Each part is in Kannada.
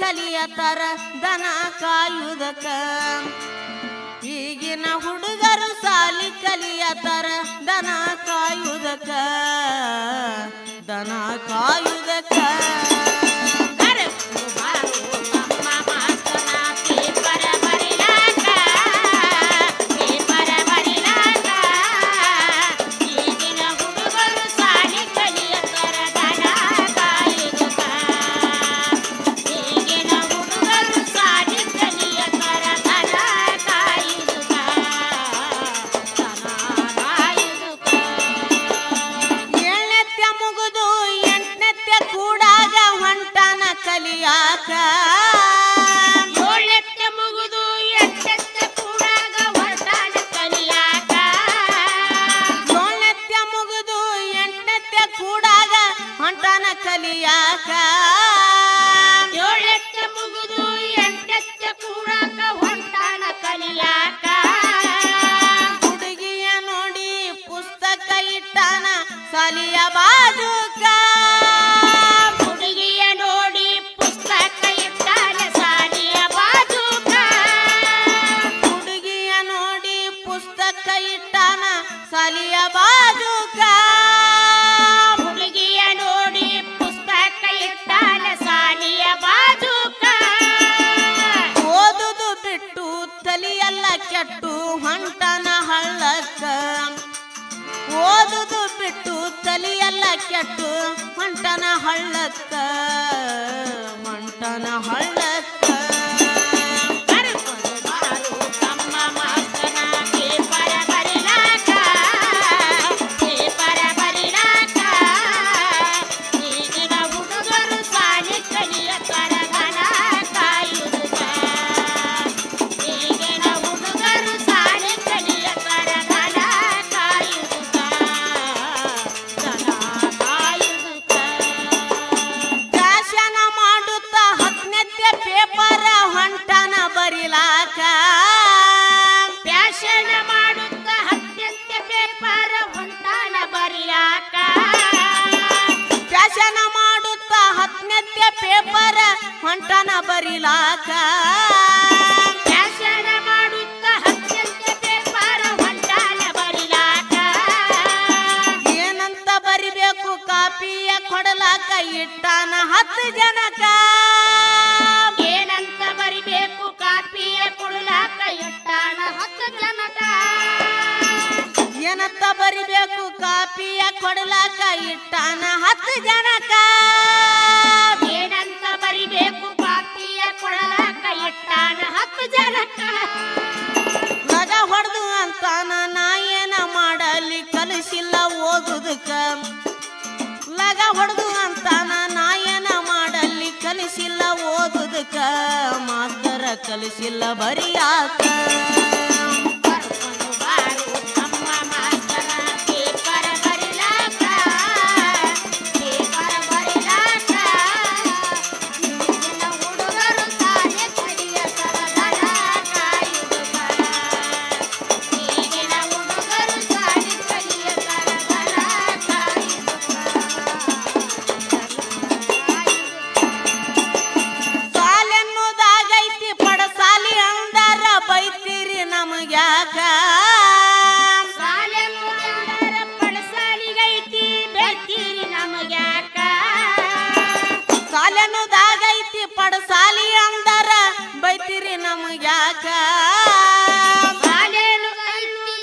ಕಲಿಯತಾರ ದನ ಕಾಯುವುದಕ್ಕ ಈಗಿನ ಹುಡುಗರು ಸಾಲಿ ಕಲಿಯತಾರ ದನ ಕಾಯುವುದಕ್ಕ ದನ ಕಾಯುವುದಕ್ಕ ಏಳ್ನೆತ್ಯ ಮುಗಿದು ಎಂಟನೆತ್ಯ ಕೂಡಾಗ ಹೊಂಟಾನ ಕಲಿಯಾಕ ಏಳಕ್ಕೆ ಮುಗಿದು ಎಂಟಕ್ಕೆ ಕೂಡಾಗ ಹೊರಟಾನ ಕಲಿಯಾಕ ಏಳ್ನೆತ್ಯ ಮುಗಿದು ಎಂಟನೆತ್ಯ ಕೂಡಾಗ ಹೊಂಟಾನ ಕಲಿಯಾಕ ಏಳಕ್ಕೆ ಮುಗಿದು ಎಂಟಕ್ಕೆ ಕೂಡಾಕ ಹೊರಟಾನ ಕಲಿಯಾಕ ಹುಡುಗಿಯ ನೋಡಿ ಪುಸ್ತಕ ಇಟ್ಟಾನ ಸಾಲಿಯ ಬಾಜುಕ ಹುಡುಗಿಯ ನೋಡಿ ಪುಸ್ತಕ ಇಟ್ಟಾನ ಸಾಲಿಯ ಬಾಜೂಕ ಹುಡುಗಿಯ ನೋಡಿ ಪುಸ್ತಕ ಇಟ್ಟಾನ ಸಾಲಿಯ ಬಾಜುಕ ಹುಡುಗಿಯ ನೋಡಿ ಪುಸ್ತಕ ಇಟ್ಟಾನ ಸಾಲಿಯ ಬಾಜೂಕ ಓದುದು ಬಿಟ್ಟು ತಲಿಯೆಲ್ಲ ಕೆಟ್ಟು ಹೊಂಟನ ಹಳ್ಳಕ್ಕ ಓದುದು ಬಿಟ್ಟು ತಲಿಯೆಲ್ಲ ಕೆಟ್ಟು ಹೊಂಟನ ಹಳ್ಳಕ್ಕ ಹೊಂಟನ ಹಳ್ಳಕ್ಕ ಕರ್ಕೊಂಡು ಬಾರು ತಮ್ಮ ಮಾಸ್ತನ ಪೇಪರ ಬರಿಲಾಕ ಪೇಪರ ಬರಿಲಾಕ ಈಗಿನ ಹುಡುಗರು ಸಾಲಿ ಕಲಿಯ ಕರಗನ ಕಾಯುವುದ ಈಗಿನ ಹುಡುಗರು ಸಾಲಿ ಕಲಿಯ ಕರಗನ ಕಾಯುವುದ ದನ ಕಾಯುವುದ ಶಾಸನ ಮಾಡುತ್ತ ಹತ್ತನೆತ್ಯ ಪೇಪರ ಹೊಂಟನ ಬರಿಲಾಕ ಪ್ಯಾಶನ ಮಾಡುತ್ತ ಹತ್ಯಂತ ಪೇಪರ್ ಹೊಂಟಾನ ಬರಿಯಾಕ ಶಾಸನ ಮಾಡುತ್ತ ಹತ್ತನೆತ್ಯ ಪೇಪರ ಹೊಂಟನ ಬರಿಲಾಕ ಪ್ಯಾಶನ ಮಾಡುತ್ತ ಹತ್ಯಂತ ಪೇಪರ್ ಹೊಂಟಾನ ಬರಿಲಾಕ ಏನಂತ ಬರಿಬೇಕು ಕಾಪಿಯ ಕೊಡಲಾಕ ಇಟ್ಟಾನ ಹತ್ತು ಜನಕ ಏನಂತ ಬರಿಬೇಕು ಕಾಪಿಯ ಕೊಡಲಾಕ ಇಟ್ಟಾನ ಹತ್ತು ಜನಕ ಏನಂತ ಬರಿಬೇಕು ಕಾಪಿಯ ಕೊಡಲಾಕ ಇಟ್ಟಾನ ಹತ್ತು ಜನಕ ಏನಂತ ಬರಿಬೇಕು ಕಾಪಿಯ ಕೊಡಲಾಕ ಇಟ್ಟಾನ ಹತ್ತು ಜನಕ ಲಗ ಹೊಡೆದು ಅಂತಾನ ನಾ ಏನ ಮಾಡಲಿ ಕಲಿಸಿಲ್ಲ ಓದುದಕ್ಕ ಲಗ ಹೊಡೆದು ಅಂತಾನ ನಾ ಏನ ಮಾಡಲಿ ಕಲಿಸಿಲ್ಲ ಓದುದಕ್ಕ ಮಾಸ್ತರ ಕಲಿಸಿಲ್ಲ ಬರಿಯಾಕ ಕರ್ಕೊಂಡು ಬಾರು ತಮ್ಮ ಮಾಸ್ತನ ಪೇಪರ್ ಬರಿಲಾಕ ಪೇಪರ್ ಬರಿಲಾಕ ಈಗಿನ ಹುಡುಗರು ಸಾಲೆ ಕಲಿಯ ಕರಗನ ಕಾಯುವುದ ಈಗಿನ ಹುಡುಗರು ಸಾಲೆ ಕಲಿಯ ಕರಗನ ಕಾಯುವುದ ಸಾಲೆನ್ನುದಾಗೈತಿ ಪಡಸಾಲಿ ಅಂದಾರ ಬೈತೀರಿ ನಮಗ್ಯಾಕ ಸಾಲೆನ್ನು ಎಂದರ ಪಡಸಾಲಿಗೈತಿ ಬೆಳ್ತೀರಿ ನಮಗ್ಯಾಕ ಸಾಲೆನ್ನುದಾಗೈತಿ ಪಡಸಾಲಿ ಅಂದಾರ ಬೈತೀರಿ ನಮಗ್ಯಾಕ ಸಾಲೇನು ಐತಿ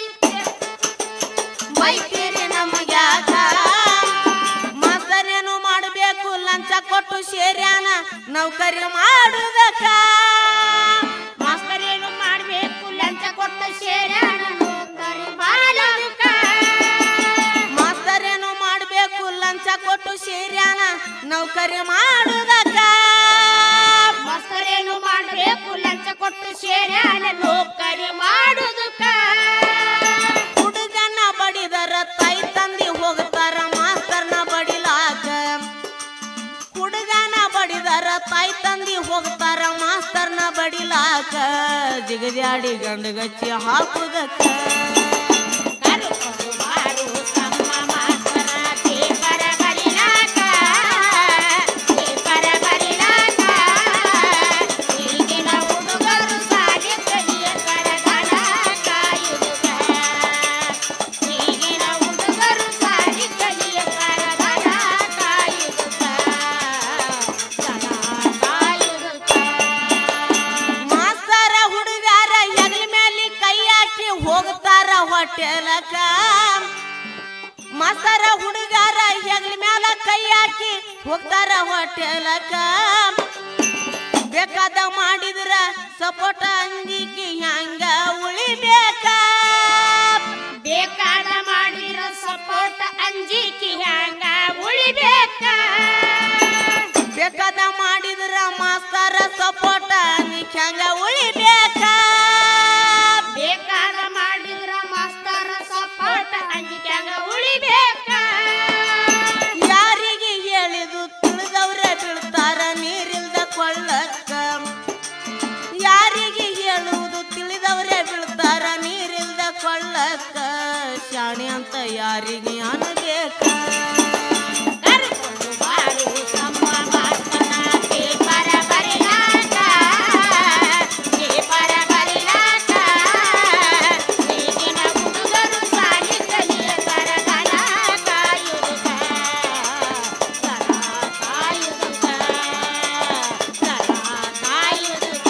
ಬೈತೀರಿ ನಮಗ್ಯಾಕ ಮಾಸ್ತರೇನು ಮಾಡಬೇಕು ಲಂಚ ಕೊಟ್ಟು ಸೇರ್ಯಾನ ನೌಕರಿ ಮಾಡುದಕ್ಕ ಮಾಸ್ತರೇನು ಮಾಡ್ಬೇಕು ಲಂಚ ಕೊಟ್ಟ ಸೇರ್ಯಾನ ನೌಕರಿ ಮಾಡೋದಕ್ಕ ಮಾಸ್ತರೇನು ಮಾಡಬೇಕು ಲಂಚ ಕೊಟ್ಟು ಸೇರ್ಯಾನ ನೌಕರಿ ಮಾಡುದಕ್ಕ ಮಾಸ್ತರೇನು ಮಾಡ್ಬೇಕು ಲಂಚ ಕೊಟ್ಟು ಸೇರ್ಯಾನ ನೌಕರಿ ಮಾಡೋದಕ್ಕ ಹುಡುಗನ ಬಡಿದರ ತಾಯಿ ತಂದಿ ಹೋಗ್ತಾರ ಮಾಸ್ತರ್ನ ಬಡಿಲಾಕ ಹುಡುಗನ ಬಡಿದರ ತಾಯಿ ತಂದಿ ಹೋಗ್ತಾರ ಮಾಸ್ತರ್ನ ಬಡಿಲಾಕ ಜಿಗದ್ಯಾಡಿ ಗಂಡಗಚ್ಚಿ ಹಾಕುದಕ್ಕ ಕರ್ಕೊಂಡು ಬಾರು ತಮ್ಮ ಮಾಸ್ತರ ಪೇಪರ ಬರಿಲಾಕ ಪೇಪರ ಬರಿಲಾಕ ಹೋಗ್ತಾರ ಹೋಟೆಲಕ ಬೇಕಾದ ಮಾಡಿದ್ರ ಸಪೋಟ ಅಂಜಿಕೆ ಹ್ಯಾಂಗ ಉಳಿಬೇಕ ಬೇಕಾದ ಮಾಡಿದ್ರ ಸಪೋರ್ಟ್ ಅಂಜಿಕೆ ಹ್ಯಾಂಗ ಉಳಿಬೇಕ ಬೇಕಾದ ಮಾಡಿದ್ರ ಮಾಸ್ತರ ಸಪೋಟ ಅಂಜಿಕೆ ಹ್ಯಾಂಗ ಉಳಿಬೇಕ ಬೇಕಾದ ಮಾಡಿದ್ರ ಮಾಸ್ತರ ಸಪೋರ್ಟ್ ಅಂಜಿಕೆ ಹ್ಯಾಂಗ ಉಳಿಬೇಕ ಯಾರಿಗೆ ಹೇಳಿದು ತಿಳಿದವ್ರೆ ಬೀಳ್ತಾರ ನೀರಿಲ್ದ ಕೊಳ್ಳಕ್ಕ ಯಾರಿಗೆ ಹೇಳುವುದು ತಿಳಿದವ್ರೆ ಬೀಳ್ತಾರ ನೀರಿಲ್ದ ಕೊಳ್ಳಕ್ಕ ಶಾಣಿ ಅಂತ ಯಾರಿಗೆ ಅನ್ಬೇಕ ಕರ್ಕೊಂಡು ಬಾರು ತಮ್ಮ ಮಾತನ ಪೇಪರ ಬರಿಲಾಕ ಪೇಪರ ಬರಿಲಾಕ ಈಗಿನ ಹುಡುಗರು ಸಾಲಿ ಕಲಿಯತರ ದನ ಕಾಯುವುದ ದನ ಕಾಯುವುದ ದನ ಕಾಯುವುದ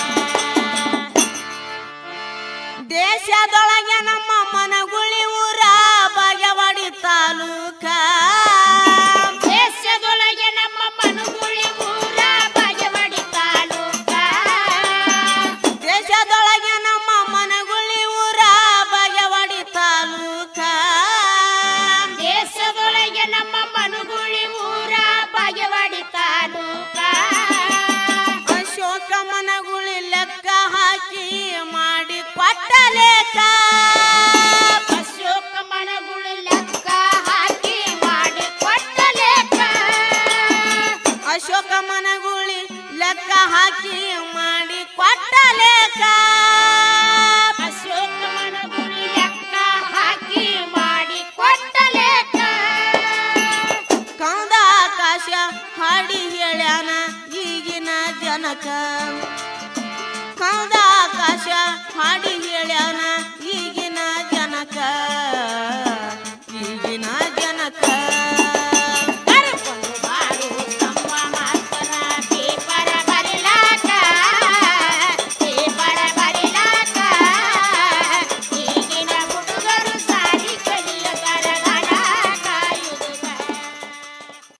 ದೇಶದೊಳಗೆ ನಮ್ಮ ಮನಗುಳಿ ಊರ ಬಾಗೇವಾಡಿ ತಾಲೂಕ ದೇಶದೊಳಗೆ ನಮ್ಮ ಮನುಗುಳಿ ಊರ ಬಾಗೇವಾಡಿ ತಾಲೂಕ ದೇಶದೊಳಗೆ ನಮ್ಮ ಮನಗುಳಿ ಊರ ಬಾಗೇವಾಡಿ ತಾಲೂಕ ದೇಶದೊಳಗೆ ನಮ್ಮ ಮನುಗುಳಿ ಊರ ಬಾಗೇವಾಡಿ ತಾಲೂಕ ಅಶೋಕ ಮನಗುಳಿ ಲೆಕ್ಕ ಹಾಕಿ ಮಾಡಿ ಕೊಟ್ಟ ಲೇಖ ಅಶೋಕ ಮನಗುಳಿ ಲೆಕ್ಕ ಹಾಕಿ ಮಾಡಿ ಕೊಟ್ಟ ಲೇಖ ಅಶೋಕ ಮನಗುಳಿ ಲೆಕ್ಕ ಹಾಕಿ ಮಾಡಿ ಕೊಟ್ಟ ಲೇಖ ಅಶೋಕ ಮನಗುಳಿ ಲೆಕ್ಕ ಹಾಕಿ ಮಾಡಿ ಕೊಟ್ಟ ಲೇಖ ಕೌದ ಆಕಾಶ ಹಾಡಿ ಹೇಳ್ಯಾನ ಈಗಿನ ಜನಕ ಕೌದ ಆಕಾಶ ಹಾಡಿ ಹೇಳ್ಯಾನ